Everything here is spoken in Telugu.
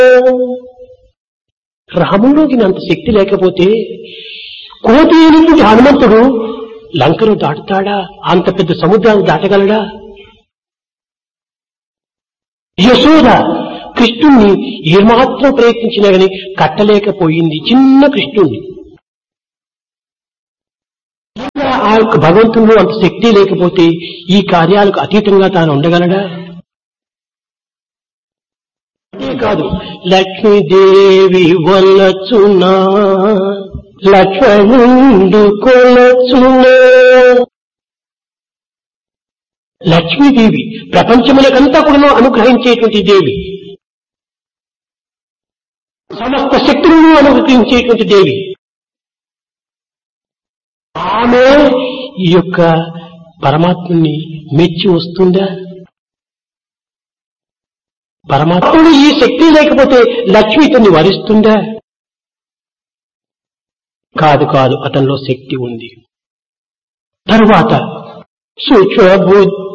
రాముడికి అంత శక్తి లేకపోతే కోటి అయినటువంటి హనుమంతుడు లంకను దాటుతాడా అంత పెద్ద సముద్రాన్ని దాటగలడా యశోద కృష్ణుణ్ణి ఏమాత్రం ప్రయత్నించినా గాని కట్టలేకపోయింది చిన్న కృష్ణుణ్ణి ఇంకా ఆ యొక్క భగవంతుడు అంత శక్తి లేకపోతే ఈ కార్యాలకు అతీతంగా తాను ఉండగలడా అంతే కాదు లక్ష్మీదేవి వల్లచున్నా లక్ష్మణుండు కొలచున్నా లక్ష్మీదేవి ప్రపంచములకంతా కూడా అనుగ్రహించేటువంటి దేవి సమస్త శక్తులను అనుగ్రహించేటువంటి దేవి ఆమె ఈ యొక్క పరమాత్మని మెచ్చి వస్తుందా పరమాత్ముడు ఈ శక్తి లేకపోతే లక్ష్మి ఇతన్ని వరిస్తుందా కాదు కాదు అతనిలో శక్తి ఉంది తరువాత సూక్ష్మ